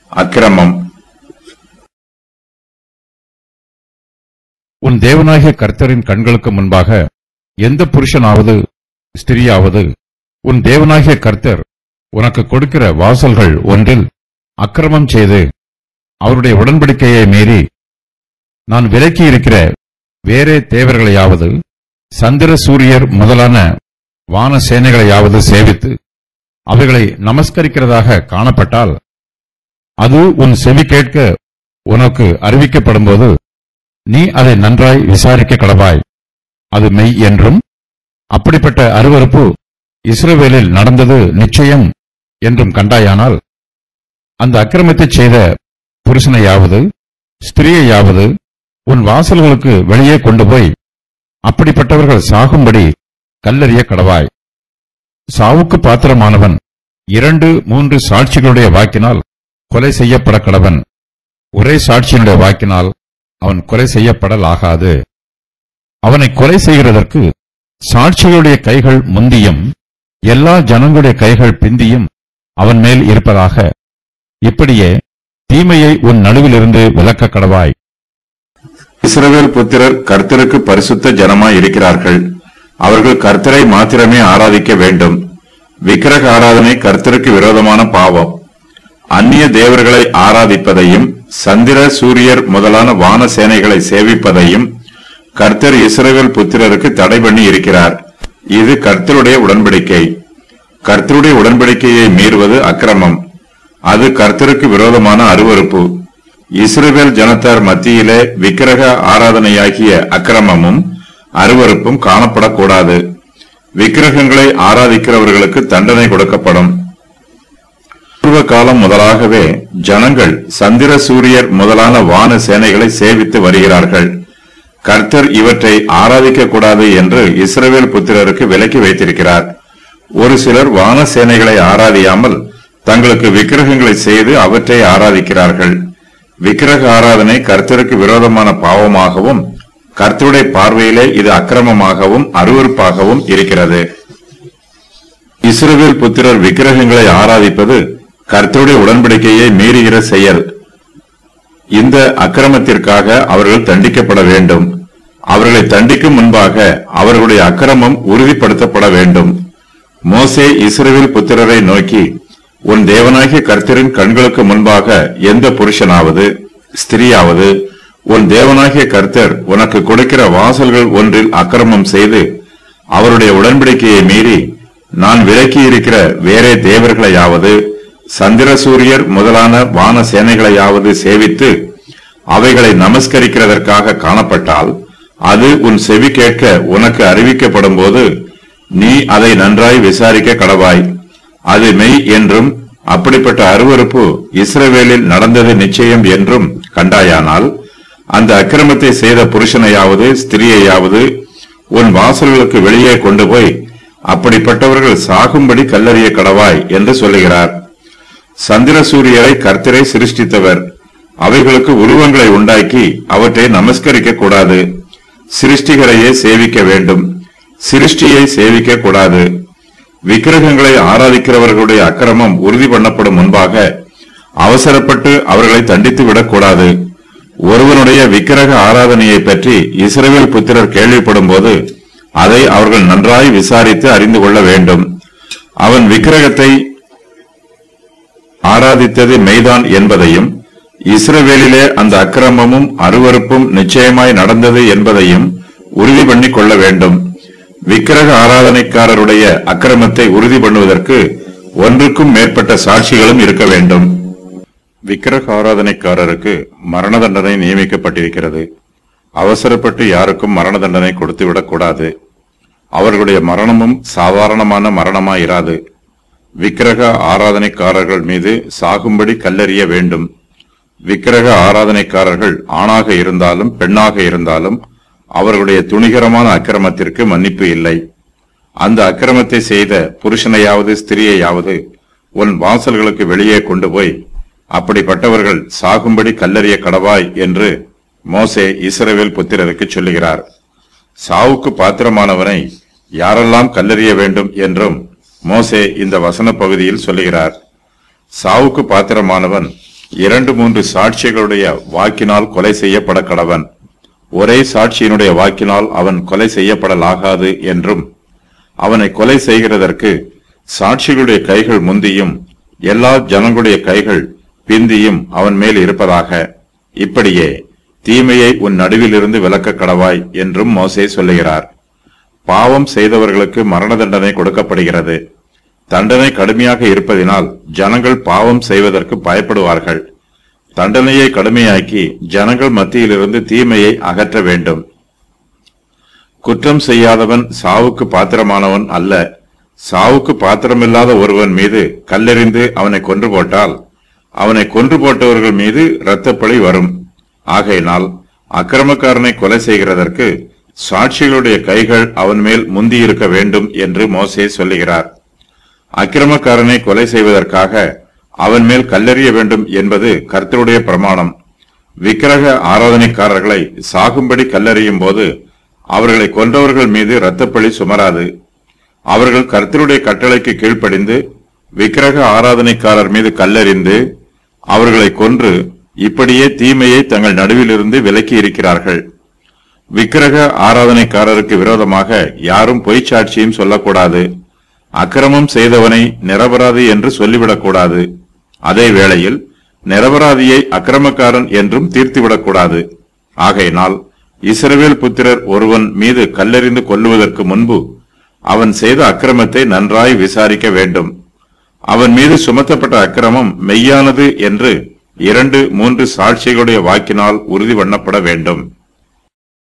அக்கிரமம் உன் தேவனாகிய கர்த்தரின் கண்களுக்கு முன்பாக எந்த புருஷனாவது ஸ்திரியாவது உன் தேவனாகிய கர்த்தர் உனக்கு கொடுக்கிற வாசல்கள் ஒன்றில் அக்கிரமம் செய்து அவருடைய உடன்படிக்கையை மீறி நான் விலக்கி இருக்கிற வேறே தேவர்களையாவது சந்திர சூரியர் முதலான வான சேனைகளையாவது சேவித்து அவைகளை நமஸ்கரிக்கிறதாக காணப்பட்டால் அது உன் செவி கேட்க உனக்கு அறிவிக்கப்படும்போது நீ அதை நன்றாய் விசாரிக்க கடவாய் அது மெய் என்றும் அப்படிப்பட்ட அருவருப்பு இஸ்ரவேலில் நடந்தது நிச்சயம் என்றும் கண்டாயானால் அந்த அக்கிரமத்தைச் செய்த புருஷனையாவது ஸ்திரீயையாவது உன் வாசல்களுக்கு வெளியே கொண்டு போய் அப்படிப்பட்டவர்கள் சாகும்படி கல்லறிய கடவாய் சாவுக்கு பாத்திரமானவன் இரண்டு மூன்று சாட்சிகளுடைய வாக்கினால் கொலை செய்யப்பட கடவன் ஒரே சாட்சியினுடைய வாக்கினால் அவன் கொலை செய்யப்படலாகாது அவனை கொலை செய்கிறதற்கு சாட்சிகளுடைய கைகள் முந்தியும் எல்லா ஜனங்களுடைய கைகள் பிந்தியும் அவன் மேல் இருப்பதாக இப்படியே தீமையை உன் நடுவிலிருந்து விலக்க கடவாய் இஸ்ரவேல் புத்திரர் கர்த்தருக்கு பரிசுத்த ஜனமாய் இருக்கிறார்கள் அவர்கள் கர்த்தரை மாத்திரமே ஆராதிக்க வேண்டும் விக்கிரக ஆராதனை கர்த்தருக்கு விரோதமான பாவம் அந்நிய தேவர்களை ஆராதிப்பதையும் சந்திர சூரியர் முதலான வான சேனைகளை சேவிப்பதையும் கர்த்தர் இஸ்ரவேல் புத்திரருக்கு தடை பண்ணி இருக்கிறார் இது கர்த்தருடைய உடன்படிக்கை கர்த்தருடைய உடன்படிக்கையை மீறுவது அக்கிரமம் அது கர்த்தருக்கு விரோதமான அருவருப்பு இஸ்ரவேல் ஜனத்தார் மத்தியிலே விக்கிரக ஆராதனையாகிய அக்கிரமமும் அருவருப்பும் காணப்படக்கூடாது விக்கிரகங்களை ஆராதிக்கிறவர்களுக்கு தண்டனை கொடுக்கப்படும் பூர்வ காலம் முதலாகவே ஜனங்கள் சந்திர சூரியர் முதலான வான சேனைகளை சேவித்து வருகிறார்கள் கர்த்தர் இவற்றை ஆராதிக்க கூடாது என்று இஸ்ரவேல் புத்திரருக்கு விலக்கி வைத்திருக்கிறார் ஒரு சிலர் வான சேனைகளை ஆராதியாமல் தங்களுக்கு விக்கிரகங்களை செய்து அவற்றை ஆராதிக்கிறார்கள் விக்கிரக ஆராதனை கர்த்தருக்கு விரோதமான பாவமாகவும் கர்த்தருடைய பார்வையிலே இது அக்கிரமமாகவும் அருவருப்பாகவும் இருக்கிறது இஸ்ரவேல் புத்திரர் விக்கிரகங்களை ஆராதிப்பது கர்த்தருடைய உடன்படிக்கையை மீறுகிற செயல் இந்த அக்கிரமத்திற்காக அவர்கள் தண்டிக்கப்பட வேண்டும் அவர்களை தண்டிக்கும் முன்பாக அவர்களுடைய அக்கிரமம் உறுதிப்படுத்தப்பட வேண்டும் மோசே இஸ்ரவேல் புத்திரரை நோக்கி உன் தேவனாகிய கர்த்தரின் கண்களுக்கு முன்பாக எந்த புருஷனாவது ஸ்திரியாவது உன் தேவனாகிய கர்த்தர் உனக்கு கொடுக்கிற வாசல்கள் ஒன்றில் அக்கிரமம் செய்து அவருடைய உடன்படிக்கையை மீறி நான் விலக்கி இருக்கிற வேறே தேவர்களையாவது சந்திர சூரியர் முதலான வான சேனைகளையாவது சேவித்து அவைகளை நமஸ்கரிக்கிறதற்காக காணப்பட்டால் அது உன் செவி கேட்க உனக்கு அறிவிக்கப்படும் போது நீ அதை நன்றாய் விசாரிக்க கடவாய் அது மெய் என்றும் அப்படிப்பட்ட அருவருப்பு இஸ்ரவேலில் நடந்தது நிச்சயம் என்றும் கண்டாயானால் அந்த அக்கிரமத்தை செய்த புருஷனையாவது ஸ்திரியையாவது உன் வாசல்களுக்கு வெளியே கொண்டு போய் அப்படிப்பட்டவர்கள் சாகும்படி கல்லறிய கடவாய் என்று சொல்லுகிறார் சந்திர சூரியரை கர்த்தரை சிருஷ்டித்தவர் அவைகளுக்கு உருவங்களை உண்டாக்கி அவற்றை நமஸ்கரிக்க கூடாது சிருஷ்டிகரையே சேவிக்க வேண்டும் சிருஷ்டியை சேவிக்க கூடாது விக்கிரகங்களை ஆராதிக்கிறவர்களுடைய அக்கிரமம் உறுதி பண்ணப்படும் முன்பாக அவசரப்பட்டு அவர்களை தண்டித்து விடக்கூடாது ஒருவனுடைய விக்கிரக ஆராதனையை பற்றி இஸ்ரவேல் புத்திரர் கேள்விப்படும் போது அதை அவர்கள் நன்றாய் விசாரித்து அறிந்து கொள்ள வேண்டும் அவன் விக்கிரகத்தை ஆராதித்தது மெய்தான் என்பதையும் இஸ்ரவேலிலே அந்த அக்கிரமமும் அருவருப்பும் நிச்சயமாய் நடந்தது என்பதையும் உறுதி பண்ணி கொள்ள வேண்டும் விக்கிரக ஆராதனைக்காரருடைய அக்கிரமத்தை உறுதி பண்ணுவதற்கு ஒன்றுக்கும் மேற்பட்ட சாட்சிகளும் இருக்க வேண்டும் விக்கிரக ஆராதனைக்காரருக்கு மரண தண்டனை நியமிக்கப்பட்டிருக்கிறது அவசரப்பட்டு யாருக்கும் மரண தண்டனை கொடுத்துவிடக் கூடாது அவர்களுடைய மரணமும் சாதாரணமான மரணமாயிராது விக்கிரக ஆராதனைக்காரர்கள் மீது சாகும்படி கல்லெறிய வேண்டும் விக்கிரக ஆராதனைக்காரர்கள் ஆணாக இருந்தாலும் பெண்ணாக இருந்தாலும் அவர்களுடைய துணிகரமான அக்கிரமத்திற்கு மன்னிப்பு இல்லை அந்த அக்கிரமத்தை செய்த புருஷனையாவது ஸ்திரியையாவது உன் வாசல்களுக்கு வெளியே கொண்டு போய் அப்படிப்பட்டவர்கள் சாகும்படி கல்லறிய கடவாய் என்று மோசே இஸ்ரவேல் புத்திரருக்கு சொல்லுகிறார் சாவுக்கு பாத்திரமானவனை யாரெல்லாம் கல்லறிய வேண்டும் என்றும் மோசே இந்த வசன பகுதியில் சொல்லுகிறார் சாவுக்கு பாத்திரமானவன் இரண்டு மூன்று சாட்சிகளுடைய வாக்கினால் கொலை செய்யப்பட கடவன் ஒரே சாட்சியினுடைய வாக்கினால் அவன் கொலை செய்யப்படலாகாது என்றும் அவனை கொலை செய்கிறதற்கு சாட்சிகளுடைய கைகள் முந்தியும் எல்லா ஜனங்களுடைய கைகள் பிந்தியும் அவன் மேல் இருப்பதாக இப்படியே தீமையை உன் நடுவிலிருந்து விலக்க கடவாய் என்றும் மோசே சொல்லுகிறார் பாவம் செய்தவர்களுக்கு மரண தண்டனை கொடுக்கப்படுகிறது தண்டனை கடுமையாக இருப்பதினால் ஜனங்கள் பாவம் செய்வதற்கு பயப்படுவார்கள் தண்டனையை கடுமையாக்கி ஜனங்கள் மத்தியிலிருந்து தீமையை அகற்ற வேண்டும் குற்றம் செய்யாதவன் சாவுக்கு பாத்திரமானவன் அல்ல சாவுக்கு பாத்திரமில்லாத ஒருவன் மீது கல்லெறிந்து அவனை கொன்று போட்டால் அவனை கொன்று போட்டவர்கள் மீது இரத்தப்பழி வரும் ஆகையினால் அக்கிரமக்காரனை கொலை செய்கிறதற்கு சாட்சிகளுடைய கைகள் அவன் மேல் முந்தியிருக்க வேண்டும் என்று மோசே சொல்லுகிறார் அக்கிரமக்காரனை கொலை செய்வதற்காக அவன் மேல் கல்லெறிய வேண்டும் என்பது கர்த்தருடைய பிரமாணம் விக்கிரக ஆராதனைக்காரர்களை சாகும்படி கல்லெறியும் போது அவர்களை கொன்றவர்கள் மீது இரத்தப்பழி சுமராது அவர்கள் கர்த்தருடைய கட்டளைக்கு கீழ்ப்படிந்து விக்கிரக ஆராதனைக்காரர் மீது கல்லெறிந்து அவர்களை கொன்று இப்படியே தீமையை தங்கள் நடுவிலிருந்து விலக்கி இருக்கிறார்கள் விக்கிரக ஆராதனைக்காரருக்கு விரோதமாக யாரும் பொய்ச் சாட்சியும் சொல்லக்கூடாது அக்கிரமம் செய்தவனை நிரபராதி என்று சொல்லிவிடக்கூடாது அதே வேளையில் நிரபராதியை அக்கிரமக்காரன் என்றும் தீர்த்துவிடக்கூடாது ஆகையினால் இஸ்ரவேல் புத்திரர் ஒருவன் மீது கல்லெறிந்து கொல்லுவதற்கு முன்பு அவன் செய்த அக்கிரமத்தை நன்றாய் விசாரிக்க வேண்டும் அவன் மீது சுமத்தப்பட்ட அக்கிரமம் மெய்யானது என்று இரண்டு மூன்று சாட்சிகளுடைய வாக்கினால் உறுதி பண்ணப்பட வேண்டும்